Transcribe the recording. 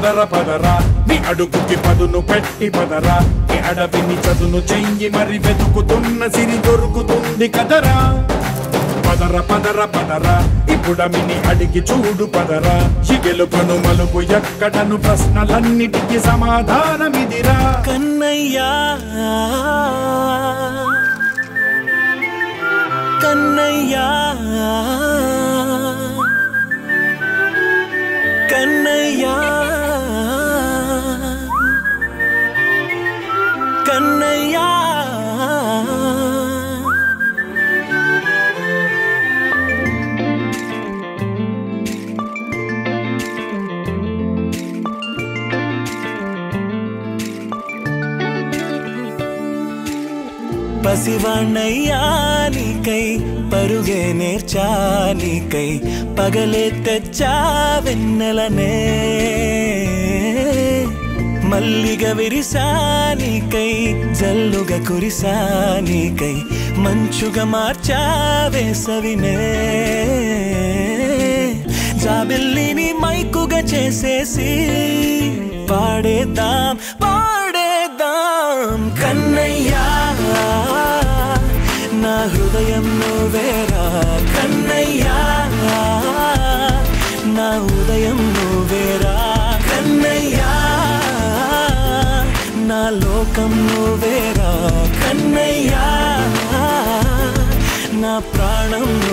పదర పదరా నీ అడుగుకి పదును పెట్టి పదరా నీ అడవిని చదును చెయ్యి మరి వెతుకుతున్న సిరి దొరుకుతుంది కదరా పదర పదర పదర ఇప్పుడమిని అడిగి చూడు పదరా చిగెలుకను మలుపు ఎక్కడను ప్రశ్నలన్నిటికీ సమాధానమిదిరా కన్నయ్యా కన్నయ్యా కన్నయ్యా కన్నయ్యా పసివాణ్ణయ్యా నీకై పరుగే నేర్చా నీకై పగలే తెచ్చా వెన్నెలనే మల్లిగ విరిసా నీకై జల్లుగా కురిసా నీకై మంచుగా మార్చా వేసవినే జాబిల్లిని మైకుగా చేసేసి పాడేద్దాం పాడేద్దాం కన్నయ్యా నా హృదయం నువ్వేరా కన్నయ్యా నా ఉదయం నువ్వేరా కన్నయ్యా నా లోకం నువ్వేరా కన్నయ్యా నా ప్రాణం